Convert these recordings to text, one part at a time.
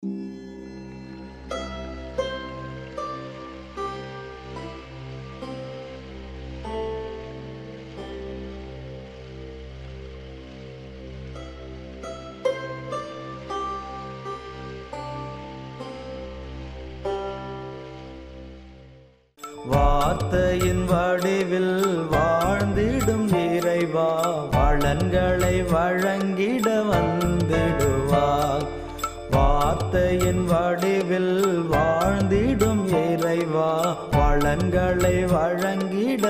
வார்த்தையின் வடிவில் வாழ்ந்திடும் இறைவா வளன்களை வழங்கிட வந்திடுவார் வார்த்தையின் வடிவில் வாழ்ந்திடும் இறைவா வளன்களை வழங்கிட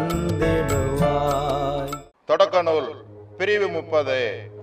வந்திடுவாய் தொடக்க நூல் பிரிவு முப்பது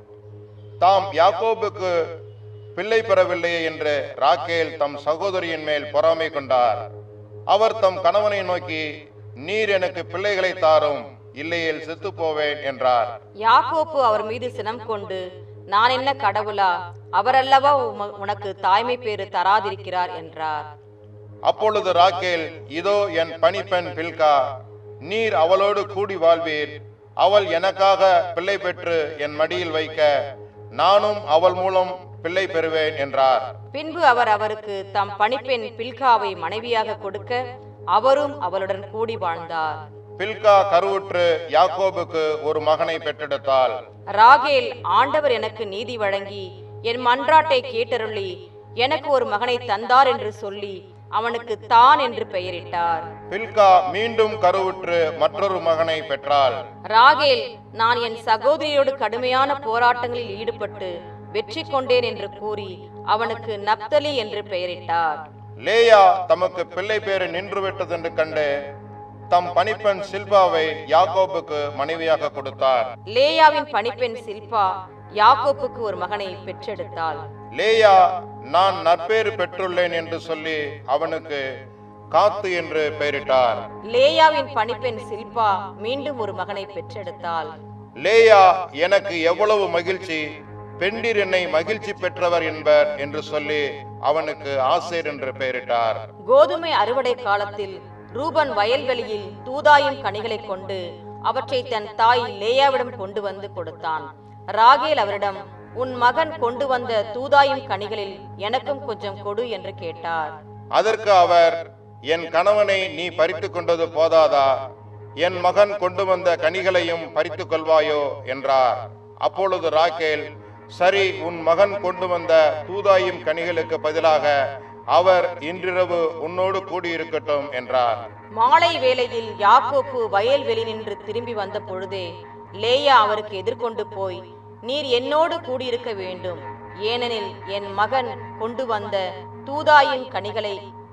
தாம் யாக்கோபுக்கு பிள்ளை பெறவில்லையே என்று ராக்கேல் தம் சகோதரியின் மேல் பொறாமை கொண்டார் அவர் தம் கணவனை நோக்கி நீர் எனக்கு பிள்ளைகளை தாரும் இல்லையேல் செத்து போவேன் என்றார் யாக்கோப்பு அவர் மீது சினம் கொண்டு நான் என்ன கடவுளா அவரல்லவா உம- உனக்கு தாய்மை பேறு தராதிருக்கிறார் என்றார் அப்பொழுது ராக்கேல் இதோ என் பணிப்பெண் பில்கா நீர் அவளோடு கூடி வாழ்வீர் அவள் எனக்காக பிள்ளை பெற்று என் மடியில் வைக்க நானும் அவள் மூலம் பிள்ளை பெறுவேன் என்றார் பின்பு அவர் அவருக்கு தம் பணிப்பெண் பில்காவை மனைவியாக கொடுக்க அவரும் அவளுடன் கூடி வாழ்ந்தார் பில்கா கருவுற்று யாக்கோபுக்கு ஒரு மகனை பெற்றெடுத்தாள் ராகேல் ஆண்டவர் எனக்கு நீதி வழங்கி என் மன்றாட்டை கேட்டருளி எனக்கு ஒரு மகனை தந்தார் என்று சொல்லி அவனுக்கு தான் என்று பெயரிட்டார் பில்கா மீண்டும் கருவுற்று மற்றொரு மகனை பெற்றாள் ராகேல் நான் என் சகோதரியோடு கடுமையான போராட்டங்களில் ஈடுபட்டு வெற்றி கொண்டேன் என்று கூறி அவனுக்கு நப்தலி என்று பெயரிட்டார் லேயா தமக்கு பிள்ளை பேறு நின்று விட்டதென்று கண்டு தம் பணிப்பெண் சில்பாவை யாக்கோபுக்கு மனைவியாக கொடுத்தார் லேயாவின் பணிப்பெண் சில்பா யாக்கோப்புக்கு ஒரு மகனை பெற்றெடுத்தாள் லேயா நான் நற்பேறு பெற்றுள்ளேன் என்று சொல்லி அவனுக்கு காத்து என்று பெயரிட்டார் லேயாவின் பணிப்பெண் சில்பா மீண்டும் ஒரு மகனை பெற்றெடுத்தாள் லேயா எனக்கு எவ்வளவு மகிழ்ச்சி பெண்டிர் என்னை மகிழ்ச்சி பெற்றவர் என்பர் என்று சொல்லி அவனுக்கு ஆசேர் என்று பெயரிட்டார் கோதுமை அறுவடை காலத்தில் ரூபன் வயல்வெளியில் தூதாயும் கனிகளை கொண்டு அவற்றை தன் தாய் லேயாவிடம் கொண்டு வந்து கொடுத்தான் ராகேல் அவரிடம் உன் மகன் கொண்டு வந்த தூதாயும் கனிகளில் எனக்கும் கொஞ்சம் கொடு என்று கேட்டார் அதற்கு அவர் என் கணவனை நீ பறித்துக் கொண்டது போதாதா என் மகன் கொண்டு வந்த கனிகளையும் பறித்துக் கொள்வாயோ என்றார் அப்பொழுது ராக்கேல் சரி உன் மகன் கொண்டு வந்த தூதாயும் கனிகளுக்கு பதிலாக அவர் இன்றிரவு உன்னோடு கூடியிருக்கட்டும் என்றார் மாலை வேளையில் யாக்கோப்பு வயல்வெளி நின்று திரும்பி வந்த பொழுதே லேயா அவருக்கு எதிர்கொண்டு போய் நீர் என்னோடு கூடியிருக்க வேண்டும் ஏனெனில் என் மகன் கொண்டு வந்த தூதாயின் கனிகளை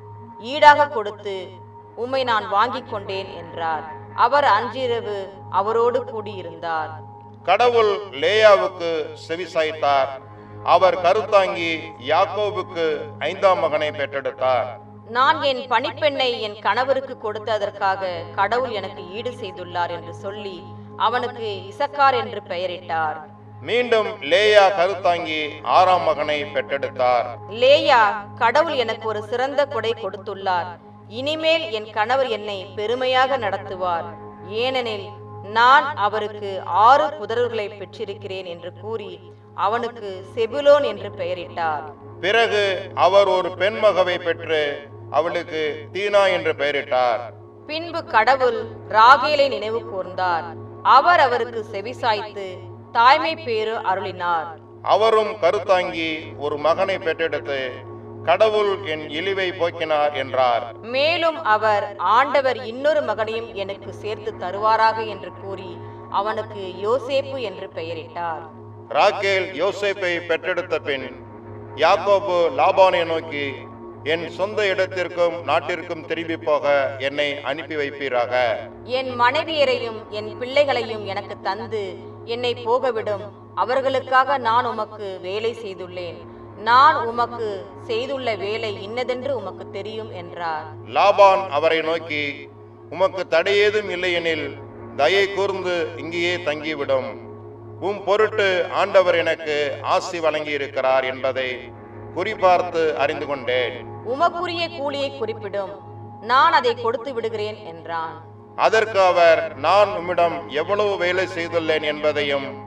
ஈடாக கொடுத்து உம்மை நான் வாங்கிக் கொண்டேன் என்றார் அவர் அன்றிரவு அவரோடு கூடியிருந்தார் கடவுள் லேயாவுக்கு செவிசாய்த்தார் அவர் கருத்தாங்கி யாக்கோபுக்கு ஐந்தாம் மகனை பெற்றெடுத்தார் நான் என் பணிப்பெண்ணை என் கணவருக்கு கொடுத்ததற்காக கடவுள் எனக்கு ஈடு செய்துள்ளார் என்று சொல்லி அவனுக்கு இசக்கார் என்று பெயரிட்டார் மீண்டும் லேயா கருத்தாங்கி ஆறாம் மகனை பெற்றெடுத்தார் லேயா கடவுள் எனக்கு ஒரு சிறந்த கொடை கொடுத்துள்ளார் இனிமேல் என் கணவர் என்னை பெருமையாக நடத்துவார் ஏனெனில் நான் அவருக்கு ஆறு புதர்களை பெற்றிருக்கிறேன் என்று கூறி அவனுக்கு செபுலோன் என்று பெயரிட்டார் பிறகு அவர் ஒரு பெண் மகவை பெற்று அவளுக்கு தீனா என்று பெயரிட்டார் பின்பு கடவுள் ராகேலை நினைவு கூர்ந்தார் அவர் அவருக்கு செவிசாய்த்து தாய்மை பேறு அருளினார் அவரும் கருத்தாங்கி ஒரு மகனை பெற்றெடுத்து கடவுள் என் இழிவை போக்கினார் என்றார் மேலும் அவர் ஆண்டவர் இன்னொரு மகனையும் எனக்கு சேர்த்து தருவாராக என்று கூறி அவனுக்கு யோசேப்பு என்று பெயரிட்டார் ராக்கேல் யோசேப்பை பெற்றெடுத்த பின் யாக்கோபு லாபானை நோக்கி என் சொந்த இடத்திற்கும் நாட்டிற்கும் திரும்பி போக என்னை அனுப்பி வைப்பீராக என் மனைவியரையும் என் பிள்ளைகளையும் எனக்கு தந்து என்னை போகவிடும் அவர்களுக்காக நான் உமக்கு வேலை செய்துள்ளேன் நான் உமக்கு செய்துள்ள வேலை இன்னதென்று உமக்கு தெரியும் என்றார் லாபான் அவரை நோக்கி உமக்கு தடையேதும் இல்லையெனில் தயை கூர்ந்து இங்கேயே தங்கிவிடும் உம் பொருட்டு ஆண்டவர் எனக்கு ஆசி வழங்கி இருக்கிறார் என்பதை குறிபார்த்து அறிந்து கொண்டேன் உமக்குரிய கூலியை குறிப்பிடும் நான் அதை கொடுத்து விடுகிறேன் என்றான் அதற்கு அவர் நான் உம்மிடம் எவ்வளவு வேலை செய்துள்ளேன் என்பதையும்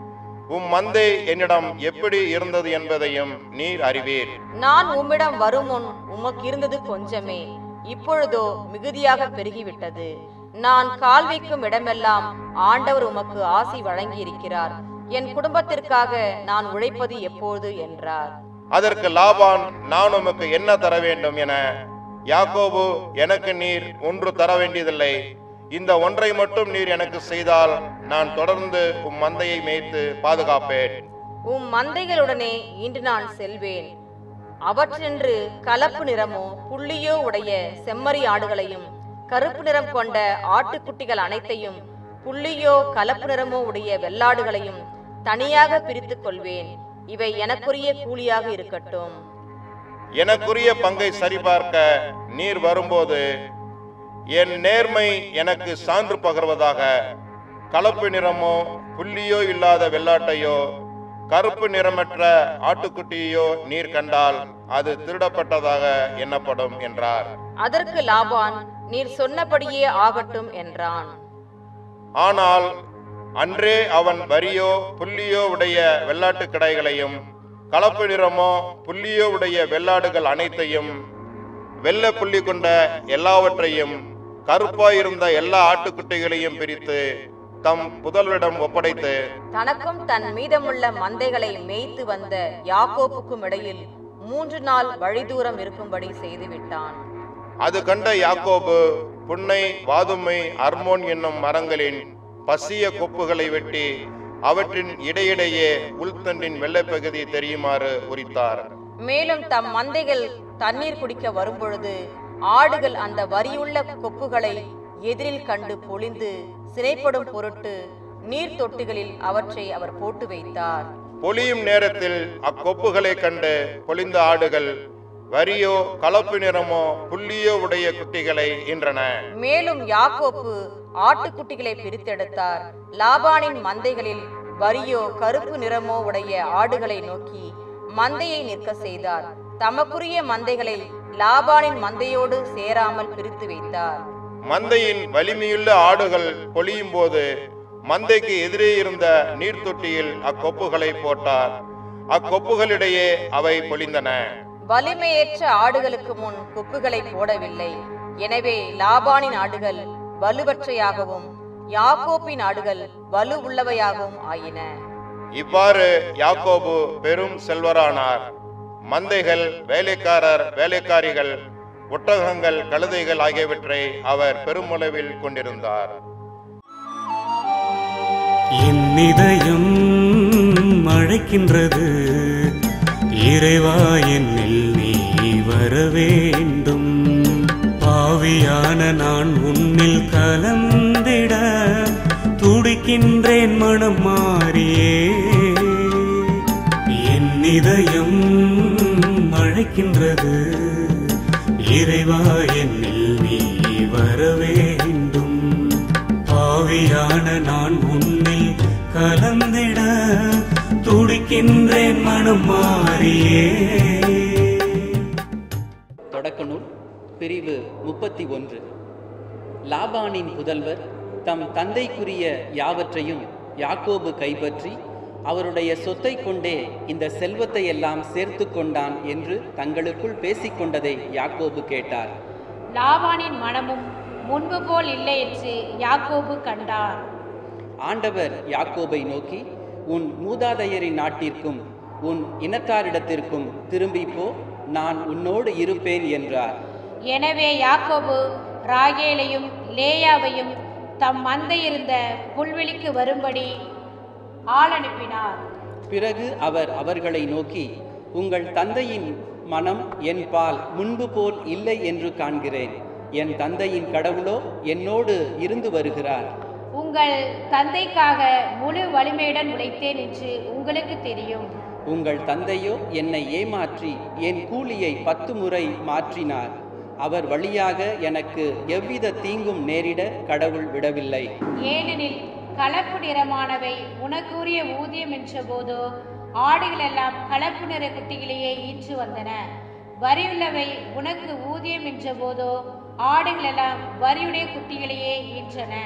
உம் மந்தை என்னிடம் எப்படி இருந்தது என்பதையும் நீர் அறிவீர் நான் உம்மிடம் வருமுன் உமக்கு இருந்தது கொஞ்சமே இப்பொழுதோ மிகுதியாக பெருகிவிட்டது நான் கால் வைக்கும் இடமெல்லாம் ஆண்டவர் உமக்கு ஆசி வழங்கியிருக்கிறார் என் குடும்பத்திற்காக நான் உழைப்பது எப்போது என்றார் அதற்கு லாபான் நான் உமக்கு என்ன தர வேண்டும் என யாக்கோபு எனக்கு நீர் ஒன்று தர வேண்டியதில்லை இந்த ஒன்றை மட்டும் நீர் எனக்கு செய்தால் நான் தொடர்ந்து உம் மந்தையை மேய்த்து பாதுகாப்பேன் உம் மந்தைகளுடனே இன்று நான் செல்வேன் அவற்றென்று கலப்பு நிறமோ புள்ளியோ உடைய செம்மறி ஆடுகளையும் கருப்பு நிறம் கொண்ட ஆட்டுக்குட்டிகள் அனைத்தையும் புள்ளியோ கலப்பு நிறமோ உடைய வெள்ளாடுகளையும் தனியாக பிரித்துக் கொள்வேன் இவை எனக்குரிய கூலியாக இருக்கட்டும் எனக்குரிய பங்கை சரிபார்க்க நீர் வரும்போது என் நேர்மை எனக்கு சான்று பகர்வதாக கலப்பு நிறமோ புள்ளியோ இல்லாத வெள்ளாட்டையோ கருப்பு நிறமற்ற ஆட்டுக்குட்டியோ நீர் கண்டால் அது திருடப்பட்டதாக எண்ணப்படும் என்றார் அதற்கு லாபான் நீர் சொன்னபடியே ஆகட்டும் என்றான் ஆனால் அன்றே அவன் வரியோ புள்ளியோ உடைய வெள்ளாட்டு கடைகளையும் கலப்பு நிறமோ புள்ளியோ உடைய வெள்ளாடுகள் அனைத்தையும் வெள்ள புள்ளி கொண்ட எல்லாவற்றையும் கருப்பாயிருந்த எல்லா ஆட்டுக்குட்டிகளையும் பிரித்து தம் புதல்வரிடம் ஒப்படைத்து தனக்கும் தன் மீதமுள்ள மந்தைகளை மேய்த்து வந்த யாக்கோப்புக்கும் இடையில் மூன்று நாள் வழிதூரம் இருக்கும்படி செய்துவிட்டான் அது கண்ட யாக்கோபு புன்னை வாதுமை அர்மோன் என்னும் மரங்களின் பசிய கொப்புகளை வெட்டி அவற்றின் இடையிடையே உள்தண்டின் வெள்ளைப்பகுதி தெரியுமாறு உரித்தார் மேலும் தம் மந்தைகள் தண்ணீர் குடிக்க வரும்பொழுது ஆடுகள் அந்த வரியுள்ள கொப்புகளை எதிரில் கண்டு பொழிந்து சிறைப்படும் பொருட்டு நீர் தொட்டிகளில் அவற்றை அவர் போட்டு வைத்தார் பொலியும் நேரத்தில் அக்கொப்புகளை கண்டு பொலிந்த ஆடுகள் வரியோ கலப்பு நிறமோ புள்ளியோ உடைய குட்டிகளை ஈன்றன மேலும் யாக்கோப்பு ஆட்டுக்குட்டிகளை பிரித்தெடுத்தார் லாபானின் மந்தைகளில் வரியோ கருப்பு நிறமோ உடைய ஆடுகளை நோக்கி மந்தையை நிற்க செய்தார் தமக்குரிய மந்தைகளை லாபானின் மந்தையோடு சேராமல் பிரித்து வைத்தார் மந்தையின் வலிமையுள்ள ஆடுகள் பொலியும் போது மந்தைக்கு எதிரே இருந்த நீர் தொட்டியில் அக்கொப்புகளை போட்டார் அக்கொப்புகளிடையே அவை பொலிந்தன வலிமையேற்ற ஆடுகளுக்கு முன் கொப்புகளை போடவில்லை எனவே லாபானின் ஆடுகள் வலுவற்றையாகவும் யாக்கோப்பின் ஆடுகள் வலு உள்ளவையாகவும் ஆயின இவ்வாறு யாக்கோபு பெரும் செல்வரானார் மந்தைகள் வேலைக்காரர் வேலைக்காரிகள் ஒட்டகங்கள் கழுதைகள் ஆகியவற்றை அவர் பெருமளவில் கொண்டிருந்தார் என் இதயம் அழைக்கின்றது இறைவா என்னில் நீ வர வேண்டும் பாவியான நான் உன்னில் கலந்திட துடிக்கின்றேன் மனம் மாறியே என் இதயம் அழைக்கின்றது இறைவா என்னில் நீ வர வேண்டும் பாவியான நான் உன்னை கலந்திட துடிக்கின்றேன் மனம் மாறியே தொடக்க நூல் பிரிவு முப்பத்தி ஒன்று லாபானின் புதல்வர் தம் தந்தைக்குரிய யாவற்றையும் யாக்கோபு கைப்பற்றி அவருடைய சொத்தை கொண்டே இந்த செல்வத்தை எல்லாம் சேர்த்து கொண்டான் என்று தங்களுக்குள் பேசிக்கொண்டதை யாக்கோபு கேட்டார் லாபானின் மனமும் முன்பு போல் இல்லை என்று யாக்கோபு கண்டார் ஆண்டவர் யாக்கோபை நோக்கி உன் மூதாதையரின் நாட்டிற்கும் உன் இனத்தாரிடத்திற்கும் திரும்பி போ நான் உன்னோடு இருப்பேன் என்றார் எனவே யாக்கோபு ராகேலையும் லேயாவையும் தம் மந்தை இருந்த புல்வெளிக்கு வரும்படி ஆள் அனுப்பினார் பிறகு அவர் அவர்களை நோக்கி உங்கள் தந்தையின் மனம் என் பால் முன்பு போல் இல்லை என்று காண்கிறேன் என் தந்தையின் கடவுளோ என்னோடு இருந்து வருகிறார் உங்கள் தந்தைக்காக முழு வலிமையுடன் உழைத்தேன் என்று உங்களுக்கு தெரியும் உங்கள் தந்தையோ என்னை ஏமாற்றி என் கூலியை பத்து முறை மாற்றினார் அவர் வழியாக எனக்கு எவ்வித தீங்கும் நேரிட கடவுள் விடவில்லை ஏனெனில் கலப்பு நிறமானவை உனக்குரிய ஊதியம் என்றபோதோ ஆடுகள் எல்லாம் கலப்பு நிற குட்டிகளையே ஈன்று வந்தன வரியுள்ளவை உனக்கு ஊதியம் என்றபோதோ ஆடுகள் எல்லாம் வரியுடைய குட்டிகளையே ஈன்றன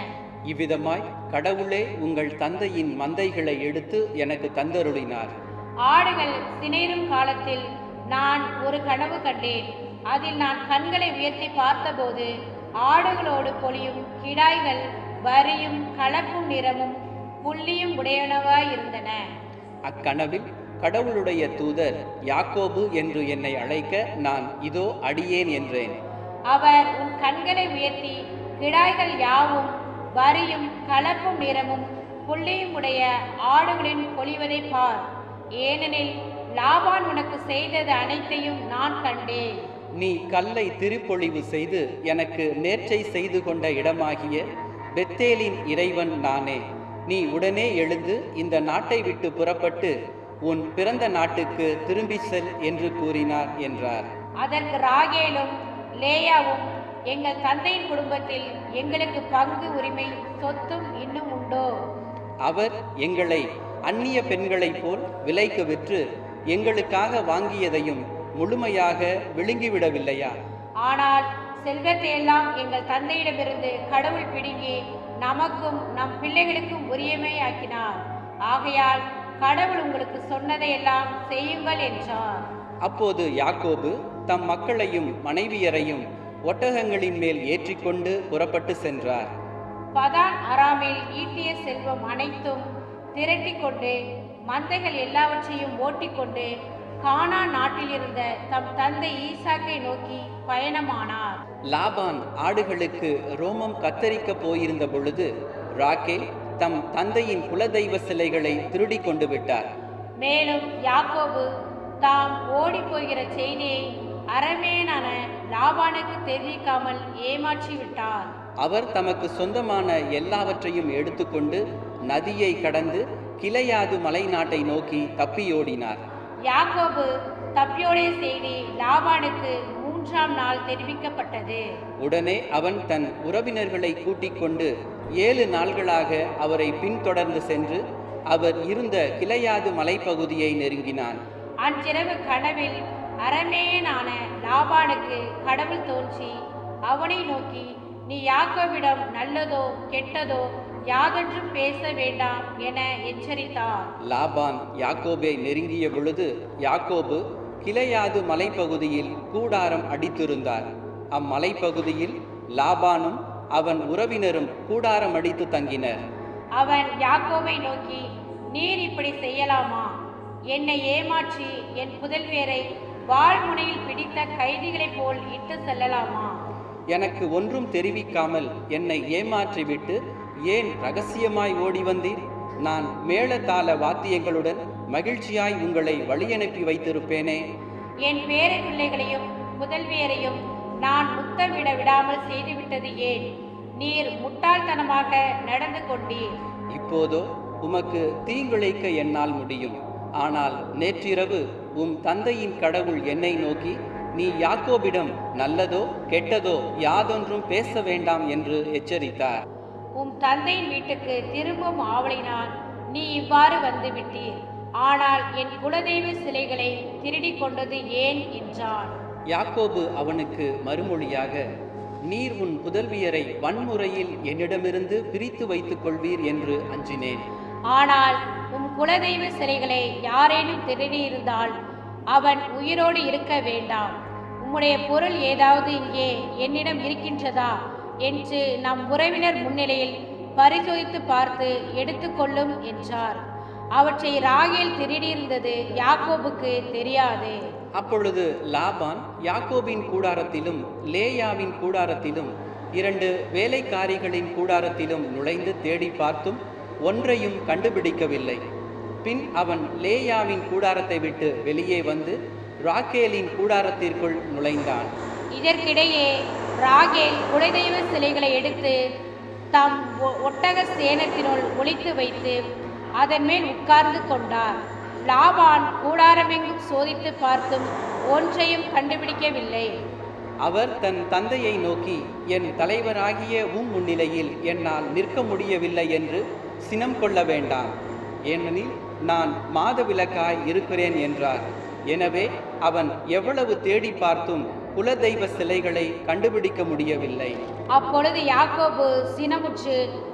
இவ்விதமாய் கடவுளே உங்கள் தந்தையின் மந்தைகளை எடுத்து எனக்கு தந்தருளினார் ஆடுகள் சினைரும் காலத்தில் நான் ஒரு கனவு கண்டேன் அதில் நான் கண்களை உயர்த்தி பார்த்தபோது ஆடுகளோடு பொலியும் கிடாய்கள் வரியும் கலப்பும் நிறமும் புள்ளியும் உடையனவாயிருந்தன அக்கனவில் கடவுளுடைய தூதர் யாக்கோபு என்று என்னை அழைக்க நான் இதோ அடியேன் என்றேன் அவர் உன் கண்களை உயர்த்தி கிடாய்கள் யாவும் வரியும் கலப்பும் நிறமும் புள்ளியும் உடைய ஆடுகளின் பொலிவதை பார் ஏனெனில் லாபான் உனக்கு செய்தது அனைத்தையும் நான் கண்டேன் நீ கல்லை திருப்பொழிவு செய்து எனக்கு நேர்ச்சை செய்து கொண்ட இடமாகிய பெத்தேலின் இறைவன் நானே நீ உடனே எழுந்து இந்த நாட்டை விட்டு புறப்பட்டு உன் பிறந்த நாட்டுக்கு திரும்பி செல் என்று கூறினார் என்றார் அதற்கு ராகேலும் லேயாவும் எங்கள் தந்தையின் குடும்பத்தில் எங்களுக்கு பங்கு உரிமை சொத்தும் இன்னும் உண்டோ அவர் எங்களை அந்நிய பெண்களைப் போல் விலைக்கு விற்று எங்களுக்காக வாங்கியதையும் முழுமையாக விழுங்கிவிடவில்லையா ஆனால் செல்வத்தை எல்லாம் எங்கள் தந்தையிடமிருந்து கடவுள் பிடுங்கி நமக்கும் நம் பிள்ளைகளுக்கும் உரியமையாக்கினார் ஆகையால் கடவுள் உங்களுக்கு சொன்னதையெல்லாம் செய்யுங்கள் என்றார் அப்போது யாக்கோபு தம் மக்களையும் மனைவியரையும் ஒட்டகங்களின் மேல் ஏற்றிக்கொண்டு புறப்பட்டு சென்றார் பதான் அராமில் ஈட்டிய செல்வம் அனைத்தும் திரட்டி கொண்டு மந்தைகள் எல்லாவற்றையும் ஓட்டிக்கொண்டு கானா நாட்டில் இருந்த தம் தந்தை ஈசாக்கை நோக்கி பயணமானார் லாபான் ஆடுகளுக்கு ரோமம் கத்தரிக்க போயிருந்த பொழுது ராக்கேல் தம் தந்தையின் குலதெய்வ சிலைகளை திருடி கொண்டு விட்டார் மேலும் யாக்கோபு தாம் ஓடிப் போகிற செய்தியை அரமேனான லாபானுக்கு தெரிவிக்காமல் ஏமாற்றி விட்டார் அவர் தமக்கு சொந்தமான எல்லாவற்றையும் எடுத்துக்கொண்டு நதியை கடந்து கிளையாது மலை நாட்டை நோக்கி தப்பியோடினார் யாக்கோபு தப்பியோடைய செய்தி லாபானுக்கு மூன்றாம் நாள் தெரிவிக்கப்பட்டது உடனே அவன் தன் உறவினர்களை கூட்டிக் கொண்டு ஏழு நாள்களாக அவரை பின்தொடர்ந்து சென்று அவர் இருந்த கிளையாது மலைப்பகுதியை நெருங்கினான் அன்றிரவு கனவில் அரமேயனான லாபானுக்கு கடவுள் தோன்றி அவனை நோக்கி நீ யாக்கோவிடம் நல்லதோ கெட்டதோ யாதொன்றும் பேச வேண்டாம் என எச்சரித்தார் லாபான் யாக்கோபை நெருங்கிய பொழுது யாக்கோபு கிளையாது மலைப்பகுதியில் கூடாரம் அடித்திருந்தார் அம்மலைப்பகுதியில் லாபானும் அவன் உறவினரும் கூடாரம் அடித்து தங்கினர் அவன் யாக்கோபை நோக்கி நீர் இப்படி செய்யலாமா என்னை ஏமாற்றி என் புதல்வியரை வாழ்முனையில் பிடித்த கைதிகளைப் போல் இட்டு செல்லலாமா எனக்கு ஒன்றும் தெரிவிக்காமல் என்னை ஏமாற்றிவிட்டு ஏன் ரகசியமாய் ஓடி வந்தீர் நான் மேளதாள வாத்தியங்களுடன் மகிழ்ச்சியாய் உங்களை வழியனுப்பி வைத்திருப்பேனே என் பேர பிள்ளைகளையும் புதல்வியரையும் நான் முத்தமிட விடாமல் செய்துவிட்டது ஏன் நீர் முட்டாள்தனமாக நடந்து கொண்டீர் இப்போதோ உமக்கு தீங்கிழைக்க என்னால் முடியும் ஆனால் நேற்றிரவு உம் தந்தையின் கடவுள் என்னை நோக்கி நீ யாக்கோபிடம் நல்லதோ கெட்டதோ யாதொன்றும் பேச வேண்டாம் என்று எச்சரித்தார் உம் தந்தையின் வீட்டுக்கு திரும்பும் ஆவலினால் நீ இவ்வாறு வந்து விட்டீர் ஆனால் என் குலதெய்வ சிலைகளை திருடிக் கொண்டது ஏன் என்றான் யாக்கோபு அவனுக்கு மறுமொழியாக நீர் உன் புதல்வியரை வன்முறையில் என்னிடமிருந்து பிரித்து வைத்துக் கொள்வீர் என்று அஞ்சினேன் ஆனால் உம் குலதெய்வ சிலைகளை யாரேனும் திருடியிருந்தால் அவன் உயிரோடு இருக்க வேண்டாம் உம்முடைய பொருள் ஏதாவது இங்கே என்னிடம் இருக்கின்றதா என்று நம் உறவினர் முன்னிலையில் பரிசோதித்து பார்த்து எடுத்துக்கொள்ளும் என்றார் அவற்றை ராகேல் திருடியிருந்தது யாக்கோபுக்கு தெரியாது அப்பொழுது லாபான் யாக்கோபின் கூடாரத்திலும் லேயாவின் கூடாரத்திலும் இரண்டு வேலைக்காரிகளின் கூடாரத்திலும் நுழைந்து தேடி பார்த்தும் ஒன்றையும் கண்டுபிடிக்கவில்லை பின் அவன் லேயாவின் கூடாரத்தை விட்டு வெளியே வந்து ராக்கேலின் கூடாரத்திற்குள் நுழைந்தான் இதற்கிடையே ராகேல் குலதெய்வ சிலைகளை எடுத்து தம் ஒ- ஒட்டக சேனத்தினுள் ஒளித்து வைத்து அதன் மேல் உட்கார்ந்து கொண்டார் லாபான் கூடாரமெங்கும் சோதித்து பார்த்தும் ஒன்றையும் கண்டுபிடிக்கவில்லை அவர் தன் தந்தையை நோக்கி என் தலைவராகிய உம் முன்னிலையில் என்னால் நிற்க முடியவில்லை என்று சினம் கொள்ள வேண்டாம் ஏனெனில் நான் மாதவிலக்காய் இருக்கிறேன் என்றார் எனவே அவன் எவ்வளவு தேடி பார்த்தும் குலதெய்வ சிலைகளை கண்டுபிடிக்க முடியவில்லை அப்பொழுது யாக்கோபு சினமுற்று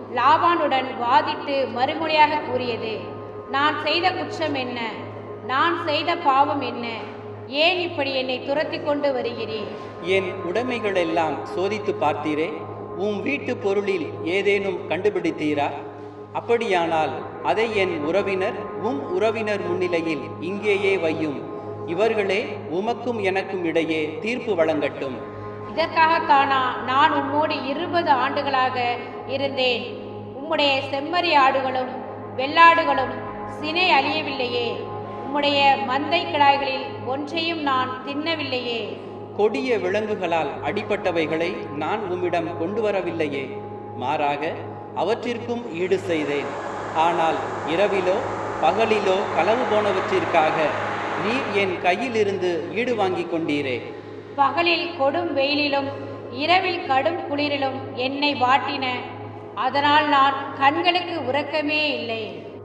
லாபானுடன் வாதிட்டு மறுமொழியாக கூறியது நான் செய்த குற்றம் என்ன நான் செய்த பாவம் என்ன ஏன் இப்படி என்னை துரத்தி கொண்டு வருகிறேன் என் உடைமைகளெல்லாம் சோதித்து பார்த்தீரே உம் வீட்டு பொருளில் ஏதேனும் கண்டுபிடித்தீரா அப்படியானால் அதை என் உறவினர் உம் உறவினர் முன்னிலையில் இங்கேயே வையும் இவர்களே உமக்கும் எனக்கும் இடையே தீர்ப்பு வழங்கட்டும் இதற்காகத்தானா நான் உம்மோடு இருபது ஆண்டுகளாக இருந்தேன் உம்முடைய செம்மறி ஆடுகளும் வெள்ளாடுகளும் சினை அழியவில்லையே உம்முடைய மந்தை கிடாய்களில் ஒன்றையும் நான் தின்னவில்லையே கொடிய விலங்குகளால் அடிபட்டவைகளை நான் உம்மிடம் கொண்டு வரவில்லையே மாறாக அவற்றிற்கும் ஈடு செய்தேன் ஆனால் இரவிலோ பகலிலோ களவு போனவற்றிற்காக நீர் என் கையிலிருந்து ஈடு வாங்கிக் கொண்டீரே பகலில் கொடும் வெயிலிலும் இரவில் கடும் குளிரிலும் என்னை வாட்டின அதனால் நான் கண்களுக்கு உறக்கமே இல்லை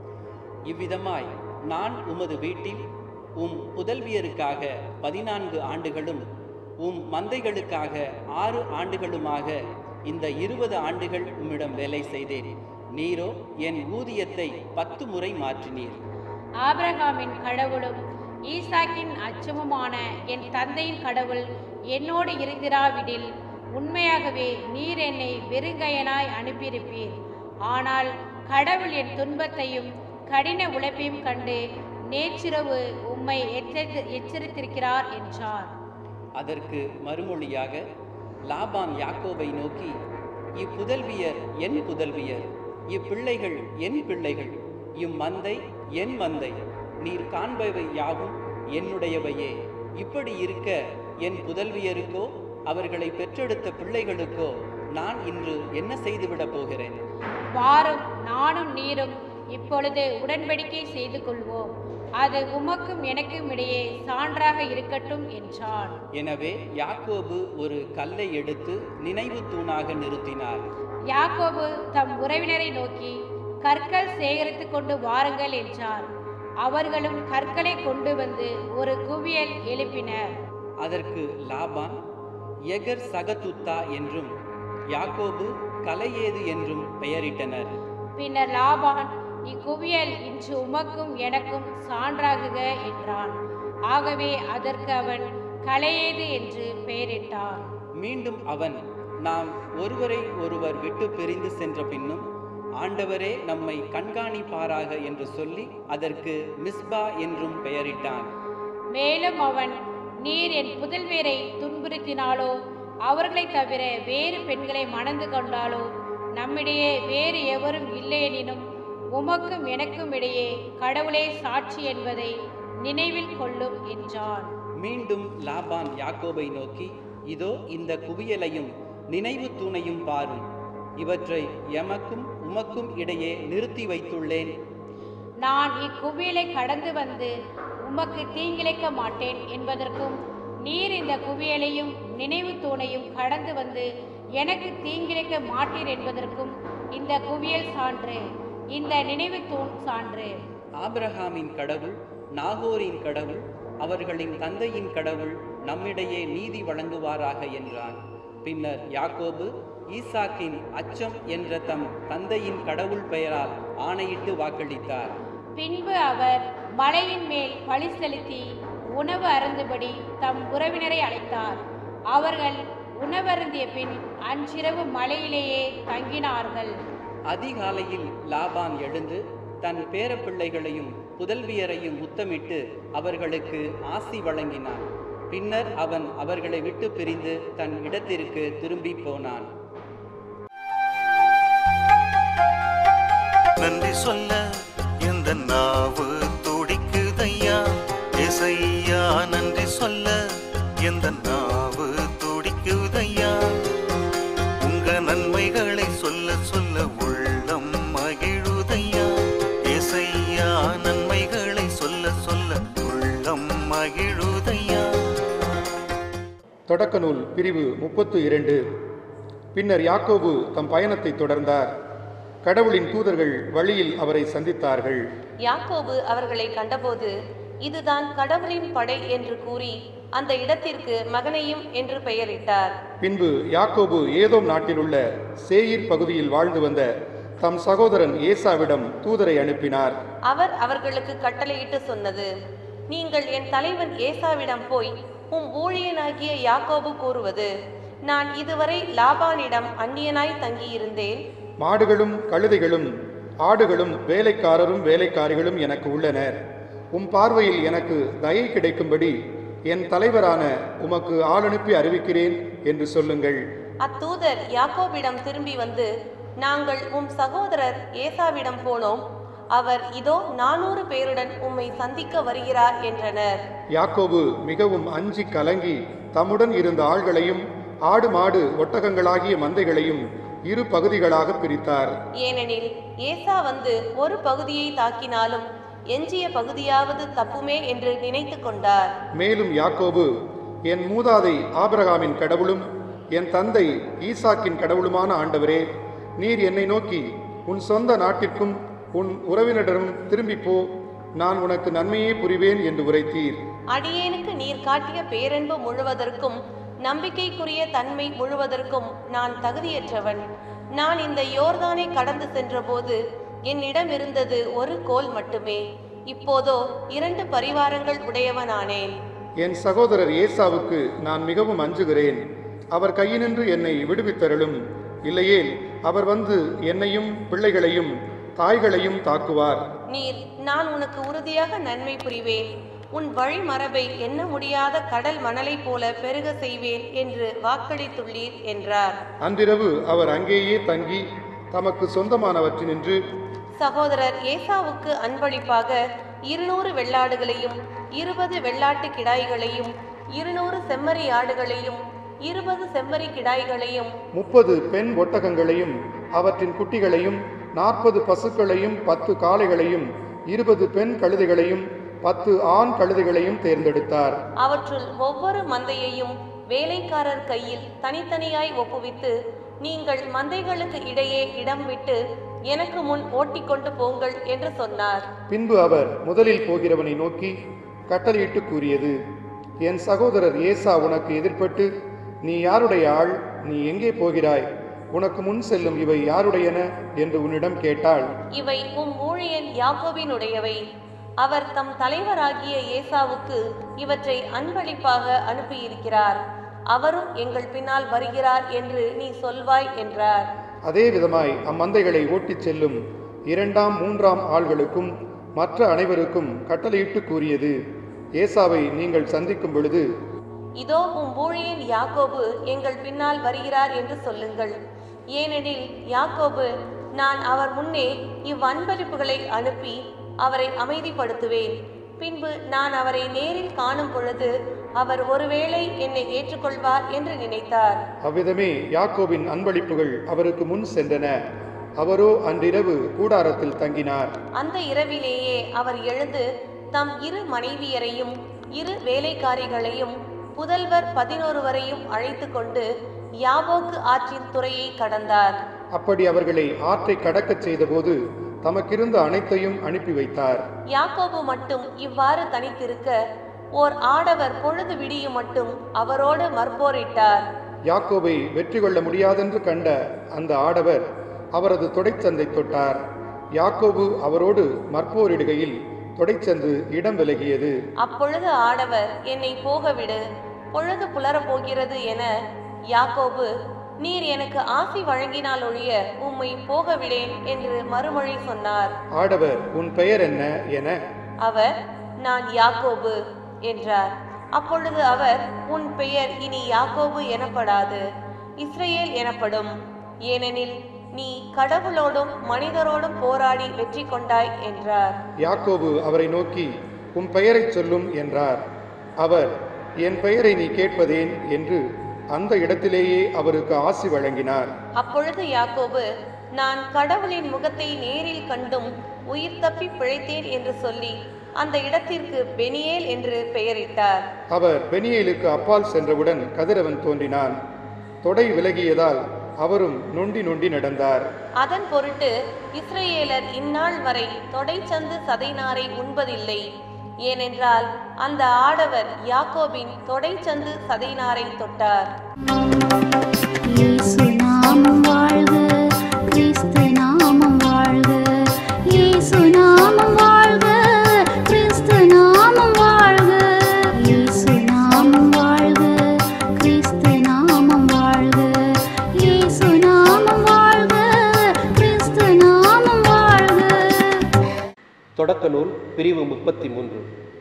இவ்விதமாய் நான் உமது வீட்டில் உம் புதல்வியருக்காக பதினான்கு ஆண்டுகளும் உம் மந்தைகளுக்காக ஆறு ஆண்டுகளுமாக இந்த இருபது ஆண்டுகள் உம்மிடம் வேலை செய்தேன் நீரோ என் ஊதியத்தை பத்து முறை மாற்றினீர் ஆபிரகாமின் கடவுளும் ஈசாக்கின் அச்சமுமான என் தந்தையின் கடவுள் என்னோடு இருந்திராவிடில் உண்மையாகவே நீர் என்னை வெறுங்கையனாய் அனுப்பியிருப்பீர் ஆனால் கடவுள் என் துன்பத்தையும் கடின உழைப்பையும் கண்டு நேற்றிரவு உம்மை எச்சரித்து எச்சரித்திருக்கிறார் என்றார் அதற்கு மறுமொழியாக லாபான் யாக்கோபை நோக்கி இப்புதல்வியர் என் புதல்வியர் இப்பிள்ளைகள் என் பிள்ளைகள் இம்மந்தை என் மந்தை நீர் காண்பவை யாவும் என்னுடையவையே இப்படி இருக்க என் புதல்வியருக்கோ அவர்களை பெற்றெடுத்த பிள்ளைகளுக்கோ நான் இன்று என்ன செய்துவிடப் போகிறேன் வாரும் நானும் நீரும் இப்பொழுது உடன்படிக்கை செய்து கொள்வோம் அது உமக்கும் எனக்கும் இடையே சான்றாக இருக்கட்டும் என்றான் எனவே யாக்கோபு ஒரு கல்லை எடுத்து நினைவு தூணாக நிறுத்தினார் யாக்கோபு தம் உறவினரை நோக்கி கற்கள் சேகரித்து கொண்டு வாருங்கள் என்றார் அவர்களும் கற்களை கொண்டு வந்து ஒரு குவியல் எழுப்பினர் அதற்கு லாபான் எகர் சகதுத்தா என்றும் யாக்கோபு கலையேது என்றும் பெயரிட்டனர் பின்னர் லாபான் இக்குவியல் இன்று உமக்கும் எனக்கும் சான்றாகுக என்றான் ஆகவே அதற்கு அவன் கலையேது என்று பெயரிட்டான் மீண்டும் அவன் நாம் ஒருவரை ஒருவர் விட்டு பிரிந்து சென்ற பின்னும் ஆண்டவரே நம்மை கண்காணிப்பாராக என்று சொல்லி அதற்கு மிஸ்பா என்றும் பெயரிட்டான் மேலும் அவன் நீர் என் புதல்வேரை துன்புறுத்தினாலோ அவர்களைத் தவிர வேறு பெண்களை மணந்து கொண்டாலோ நம்மிடையே வேறு எவரும் இல்லையெனினும் உமக்கும் எனக்கும் இடையே கடவுளே சாட்சி என்பதை நினைவில் கொள்ளும் என்றான் மீண்டும் லாபான் யாக்கோபை நோக்கி இதோ இந்த குவியலையும் நினைவு தூணையும் பாரும் இவற்றை எமக்கும் உமக்கும் இடையே நிறுத்தி வைத்துள்ளேன் நான் இக்குவியலை கடந்து வந்து உமக்கு தீங்கிழைக்க மாட்டேன் என்பதற்கும் நீர் இந்த குவியலையும் நினைவு தூணையும் கடந்து வந்து எனக்கு தீங்கிழைக்க மாட்டீர் என்பதற்கும் இந்த குவியல் சான்று இந்த நினைவு தூண் சான்று ஆபிரகாமின் கடவுள் நாகோரின் கடவுள் அவர்களின் தந்தையின் கடவுள் நம்மிடையே நீதி வழங்குவாராக என்றான் பின்னர் யாக்கோபு ஈசாக்கின் அச்சம் என்ற தம் தந்தையின் கடவுள் பெயரால் ஆணையிட்டு வாக்களித்தார் பின்பு அவர் மலையின் மேல் பழி செலுத்தி உணவு அருந்துபடி தம் உறவினரை அழைத்தார் அவர்கள் உணவருந்திய பின் அன்றிரவு மலையிலேயே தங்கினார்கள் அதிகாலையில் லாபான் எழுந்து தன் பேரப்பிள்ளைகளையும் புதல்வியரையும் முத்தமிட்டு அவர்களுக்கு ஆசி வழங்கினான் பின்னர் அவன் அவர்களை விட்டு பிரிந்து தன் இடத்திற்கு திரும்பி போனான் நன்றி சொல்ல எந்த நாவு துடிக்குதையா இசையா நன்றி சொல்ல எந்த நாவு துடிக்குதையா உங்க நன்மைகளை சொல்ல சொல்ல உள்ளம் மகிழுதையா இசையா நன்மைகளை சொல்ல சொல்ல உள்ளம் மகிழுதையா தொடக்க நூல் பிரிவு முப்பத்து இரண்டு பின்னர் யாக்கோபு தம் பயணத்தை தொடர்ந்தார் கடவுளின் தூதர்கள் வழியில் அவரை சந்தித்தார்கள் யாக்கோபு அவர்களை கண்டபோது இதுதான் கடவுளின் படை என்று கூறி அந்த இடத்திற்கு மகனையும் என்று பெயரிட்டார் பின்பு யாக்கோபு ஏதோம் நாட்டிலுள்ள சேயீர் பகுதியில் வாழ்ந்து வந்த தம் சகோதரன் ஏசாவிடம் தூதரை அனுப்பினார் அவர் அவர்களுக்கு கட்டளையிட்டு சொன்னது நீங்கள் என் தலைவன் ஏசாவிடம் போய் உம் ஊழியனாகிய யாக்கோபு கூறுவது நான் இதுவரை லாபானிடம் அந்நியனாய் தங்கியிருந்தேன் மாடுகளும் கழுதைகளும் ஆடுகளும் வேலைக்காரரும் வேலைக்காரிகளும் எனக்கு உள்ளனர் உம் பார்வையில் எனக்கு தயை கிடைக்கும்படி என் தலைவரான உமக்கு ஆள் அனுப்பி அறிவிக்கிறேன் என்று சொல்லுங்கள் அத்தூதர் யாக்கோபிடம் திரும்பி வந்து நாங்கள் உம் சகோதரர் ஏசாவிடம் போனோம் அவர் இதோ நானூறு பேருடன் உம்மை சந்திக்க வருகிறார் என்றனர் யாக்கோபு மிகவும் அஞ்சி கலங்கி தம்முடன் இருந்த ஆள்களையும் ஆடு மாடு ஒட்டகங்களாகிய மந்தைகளையும் இரு பகுதிகளாக பிரித்தார் ஏனெனில் ஏசா வந்து ஒரு பகுதியை தாக்கினாலும் எஞ்சிய பகுதியாவது தப்புமே என்று நினைத்து கொண்டார் மேலும் யாக்கோபு என் மூதாதை ஆபிரகாமின் கடவுளும் என் தந்தை ஈசாக்கின் கடவுளுமான ஆண்டவரே நீர் என்னை நோக்கி உன் சொந்த நாட்டிற்கும் உன் உறவினரிடம் திரும்பி போ நான் உனக்கு நன்மையே புரிவேன் என்று உரைத்தீர் அடியேனுக்கு நீர் காட்டிய பேரன்பு முழுவதற்கும் நம்பிக்கைக்குரிய தன்மை முழுவதற்கும் நான் தகுதியற்றவன் நான் இந்த யோர்தானை கடந்து சென்றபோது என்னிடம் இருந்தது ஒரு கோல் மட்டுமே இப்போதோ இரண்டு பரிவாரங்கள் உடையவனானேன் என் சகோதரர் ஏசாவுக்கு நான் மிகவும் அஞ்சுகிறேன் அவர் கையினின்று என்னை விடுவித்தருளும் இல்லையேல் அவர் வந்து என்னையும் பிள்ளைகளையும் தாய்களையும் தாக்குவார் நீர் நான் உனக்கு உறுதியாக நன்மை புரிவேன் உன் வழிமரபை எண்ண முடியாத கடல் மணலைப் போல பெருக செய்வேன் என்று வாக்களித்துள்ளீர் என்றார் அன்றிரவு அவர் அங்கேயே தங்கி தமக்கு சொந்தமானவற்றினின்று சகோதரர் ஏசாவுக்கு அன்பளிப்பாக இருநூறு வெள்ளாடுகளையும் இருபது வெள்ளாட்டு கிடாய்களையும் இருநூறு செம்மறி ஆடுகளையும் இருபது செம்மறி கிடாய்களையும் முப்பது பெண் ஒட்டகங்களையும் அவற்றின் குட்டிகளையும் நாற்பது பசுக்களையும் பத்து காளைகளையும் இருபது பெண் கழுதைகளையும் பத்து ஆண் கழுதைகளையும் தேர்ந்தெடுத்தார் அவற்றுள் ஒவ்வொரு மந்தையையும் வேலைக்காரர் கையில் தனித்தனியாய் ஒப்புவித்து நீங்கள் மந்தைகளுக்கு இடையே இடம் விட்டு எனக்கு முன் ஓட்டிக்கொண்டு போங்கள் என்று சொன்னார் பின்பு அவர் முதலில் போகிறவனை நோக்கி கட்டளையிட்டு கூறியது என் சகோதரர் ஏசா உனக்கு எதிர்ப்பட்டு நீ யாருடைய ஆள் நீ எங்கே போகிறாய் உனக்கு முன் செல்லும் இவை யாருடையன என்று உன்னிடம் கேட்டாள் இவை உம் ஊழியன் யாக்கோபினுடையவை அவர் தம் தலைவராகிய ஏசாவுக்கு இவற்றை அன்பளிப்பாக அனுப்பியிருக்கிறார் அவரும் எங்கள் பின்னால் வருகிறார் என்று நீ சொல்வாய் என்றார் அதே விதமாய் அம்மந்தைகளை ஓட்டிச் செல்லும் இரண்டாம் மூன்றாம் ஆள்களுக்கும் மற்ற அனைவருக்கும் கட்டளையிட்டு கூறியது ஏசாவை நீங்கள் சந்திக்கும் பொழுது இதோ உம் ஊழியன் யாக்கோபு எங்கள் பின்னால் வருகிறார் என்று சொல்லுங்கள் ஏனெனில் யாக்கோபு நான் அவர் முன்னே இவ்வன்பளிப்புகளை அனுப்பி அவரை அமைதிப்படுத்துவேன் பின்பு நான் அவரை நேரில் காணும் பொழுது அவர் ஒருவேளை என்னை ஏற்றுக்கொள்வார் என்று நினைத்தார் அவ்விதமே யாக்கோபின் அன்பளிப்புகள் அவருக்கு முன் சென்றன அவரோ அன்றிரவு கூடாரத்தில் தங்கினார் அந்த இரவிலேயே அவர் எழுந்து தம் இரு மனைவியரையும் இரு வேலைக்காரிகளையும் புதல்வர் பதினோருவரையும் அழைத்து கொண்டு யாபோக்கு ஆற்றின் துறையை கடந்தார் அப்படி அவர்களை ஆற்றை கடக்கச் செய்தபோது தமக்கிருந்த அனைத்தையும் அனுப்பி வைத்தார் யாக்கோபு மட்டும் இவ்வாறு தனித்திருக்க ஓர் ஆடவர் பொழுது விடியும் மட்டும் அவரோடு மற்போரிட்டார் யாக்கோபை வெற்றி கொள்ள முடியாதென்று கண்ட அந்த ஆடவர் அவரது தொடைச்சந்தை தொட்டார் யாக்கோபு அவரோடு மற்போரிடுகையில் தொடைச்சந்து இடம் விலகியது அப்பொழுது ஆடவர் என்னை போகவிடு பொழுது புலரப் போகிறது என யாக்கோபு நீர் எனக்கு ஆசி வழங்கினால் ஒழிய உம்மை போகவிடேன் என்று மறுமொழி சொன்னார் ஆடவர் உன் பெயர் என்ன என அவர் நான் யாக்கோபு என்றார் அப்பொழுது அவர் உன் பெயர் இனி யாக்கோபு எனப்படாது இஸ்ரவேல் எனப்படும் ஏனெனில் நீ கடவுளோடும் மனிதரோடும் போராடி வெற்றி கொண்டாய் என்றார் யாக்கோபு அவரை நோக்கி உன் பெயரைச் சொல்லும் என்றார் அவர் என் பெயரை நீ கேட்பதேன் என்று அந்த இடத்திலேயே அவருக்கு ஆசி வழங்கினார் அப்பொழுது யாக்கோபு நான் கடவுளின் முகத்தை நேரில் கண்டும் உயிர் தப்பி பிழைத்தேன் என்று சொல்லி அந்த இடத்திற்கு பெனியேல் என்று பெயரிட்டார் அவர் பெனியேலுக்கு அப்பால் சென்றவுடன் கதிரவன் தோன்றினான் தொடை விலகியதால் அவரும் நொண்டி நொண்டி நடந்தார் அதன் பொருட்டு இஸ்ரவேலர் இந்நாள் வரை தொடைச்சந்து சதைநாரை உண்பதில்லை ஏனென்றால் அந்த ஆடவர் யாக்கோபின் தொடைச்சந்து சதைநாரை தொட்டார் இயேசு நாமம் வாழ்க கிறிஸ்து நாமம் தொடக்க நூல் பிரிவு முப்பத்தி மூன்று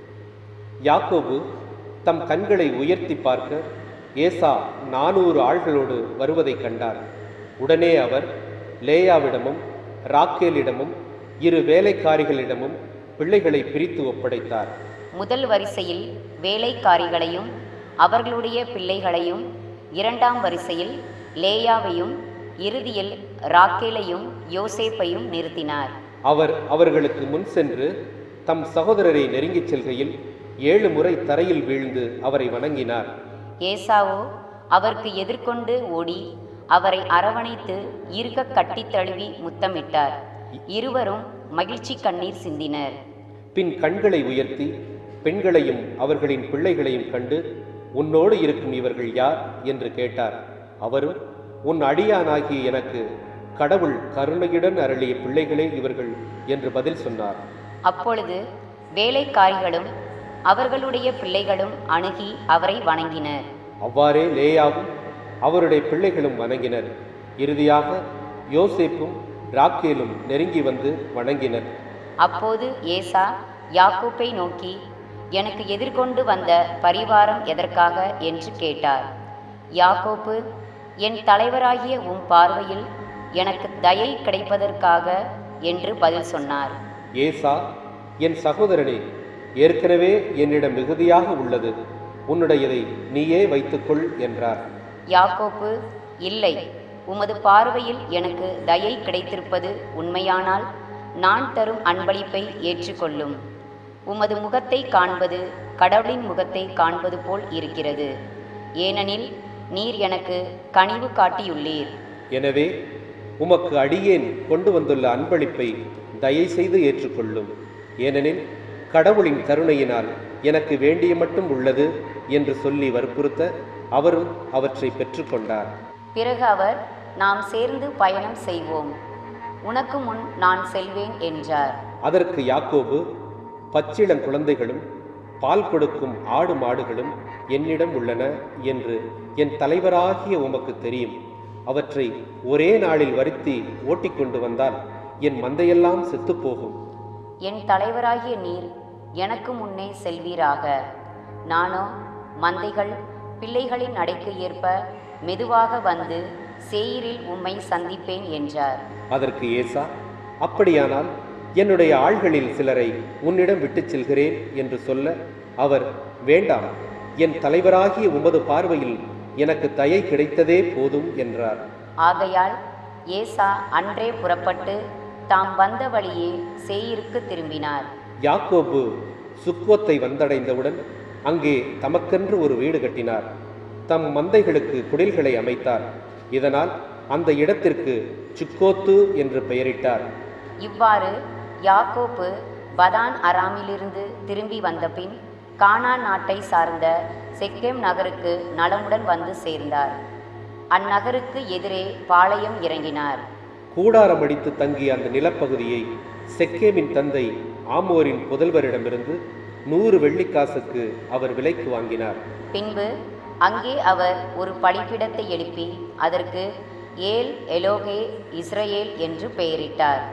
யாக்கோபு தம் கண்களை உயர்த்தி பார்க்க ஏசா நானூறு ஆள்களோடு வருவதைக் கண்டார் உடனே அவர் லேயாவிடமும் ராக்கேலிடமும் இரு வேலைக்காரிகளிடமும் பிள்ளைகளை பிரித்து ஒப்படைத்தார் முதல் வரிசையில் வேலைக்காரிகளையும் அவர்களுடைய பிள்ளைகளையும் இரண்டாம் வரிசையில் லேயாவையும் இறுதியில் ராக்கேலையும் யோசேப்பையும் நிறுத்தினார் அவர் அவர்களுக்கு முன் சென்று தம் சகோதரரை நெருங்கிச் செல்கையில் ஏழு முறை தரையில் வீழ்ந்து அவரை வணங்கினார் ஏசாவோ அவருக்கு எதிர்கொண்டு ஓடி அவரை அரவணைத்து இருக கட்டித் தழுவி முத்தமிட்டார் இருவரும் மகிழ்ச்சி கண்ணீர் சிந்தினர் பின் கண்களை உயர்த்தி பெண்களையும் அவர்களின் பிள்ளைகளையும் கண்டு உன்னோடு இருக்கும் இவர்கள் யார் என்று கேட்டார் அவரும் உன் அடியானாகிய எனக்கு கடவுள் கருணையுடன் அருளிய பிள்ளைகளே இவர்கள் என்று பதில் சொன்னார் அப்பொழுது வேலைக்காரிகளும் அவர்களுடைய பிள்ளைகளும் அணுகி அவரை வணங்கினர் அவ்வாறே லேயாவும் அவருடைய பிள்ளைகளும் வணங்கினர் இறுதியாக யோசேப்பும் ராக்கேலும் நெருங்கி வந்து வணங்கினர் அப்போது ஏசா யாக்கோப்பை நோக்கி எனக்கு எதிர்கொண்டு வந்த பரிவாரம் எதற்காக என்று கேட்டார் யாக்கோப்பு என் தலைவராகிய உம் பார்வையில் எனக்கு தயை கிடைப்பதற்காக என்று பதில் சொன்னார் ஏசா என் சகோதரனே ஏற்கனவே என்னிடம் மிகுதியாக உள்ளது உன்னுடையதை நீயே வைத்துக்கொள் என்றார் யாக்கோப்பு இல்லை உமது பார்வையில் எனக்கு தயை கிடைத்திருப்பது உண்மையானால் நான் தரும் அன்பளிப்பை ஏற்றுக்கொள்ளும் உமது முகத்தை காண்பது கடவுளின் முகத்தை காண்பது போல் இருக்கிறது ஏனெனில் நீர் எனக்கு கனிவு காட்டியுள்ளீர் எனவே உமக்கு அடியேன் கொண்டு வந்துள்ள அன்பளிப்பை தயை செய்து ஏற்றுக்கொள்ளும் ஏனெனில் கடவுளின் கருணையினால் எனக்கு வேண்டிய மட்டும் உள்ளது என்று சொல்லி வற்புறுத்த அவரும் அவற்றை பெற்றுக்கொண்டார் பிறகு அவர் நாம் சேர்ந்து பயணம் செய்வோம் உனக்கு முன் நான் செல்வேன் என்றார் அதற்கு யாக்கோபு பச்சிளம் குழந்தைகளும் பால் கொடுக்கும் ஆடு மாடுகளும் என்னிடம் உள்ளன என்று என் தலைவராகிய உமக்கு தெரியும் அவற்றை ஒரே நாளில் வருத்தி ஓட்டிக்கொண்டு வந்தால் என் மந்தையெல்லாம் செத்துப்போகும் என் தலைவராகிய நீர் எனக்கு முன்னே செல்வீராக நானோ மந்தைகள் பிள்ளைகளின் நடைக்கு ஏற்ப மெதுவாக வந்து சேயிரில் உம்மை சந்திப்பேன் என்றார் அதற்கு ஏசா அப்படியானால் என்னுடைய ஆள்களில் சிலரை உன்னிடம் விட்டுச் செல்கிறேன் என்று சொல்ல அவர் வேண்டாம் என் தலைவராகிய உமது பார்வையில் எனக்கு தயை கிடைத்ததே போதும் என்றார் ஆகையால் ஏசா அன்றே புறப்பட்டு தாம் வந்த வழியே சேயிருக்கு திரும்பினார் யாக்கோபு சுக்கோத்தை வந்தடைந்தவுடன் அங்கே தமக்கென்று ஒரு வீடு கட்டினார் தம் மந்தைகளுக்கு குடில்களை அமைத்தார் இதனால் அந்த இடத்திற்கு சுக்கோத்து என்று பெயரிட்டார் இவ்வாறு யாக்கோப்பு பதான் அராமிலிருந்து திரும்பி வந்தபின் கானான் நாட்டை சார்ந்த செக்கேம் நகருக்கு நலமுடன் வந்து சேர்ந்தார் அந்நகருக்கு எதிரே பாளையம் இறங்கினார் கூடாரம் அடித்து தங்கிய அந்த நிலப்பகுதியை செக்கேமின் தந்தை ஆமோரின் புதல்வரிடமிருந்து நூறு வெள்ளிக்காசுக்கு அவர் விலைக்கு வாங்கினார் பின்பு அங்கே அவர் ஒரு பலிப்பிடத்தை எழுப்பி அதற்கு ஏல் எலோகே இஸ்ரவேல் என்று பெயரிட்டார்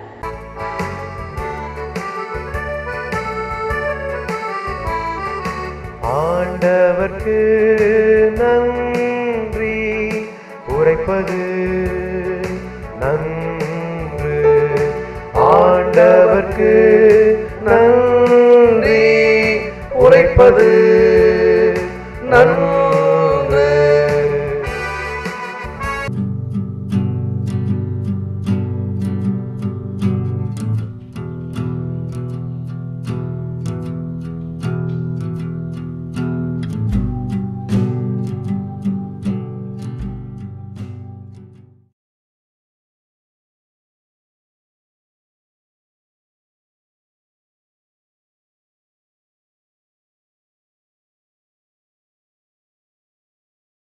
ஆண்டவர்க்கு நன்றி உரைப்பது நன்று ஆண்டவர்க்கு நன்றி உரைப்பது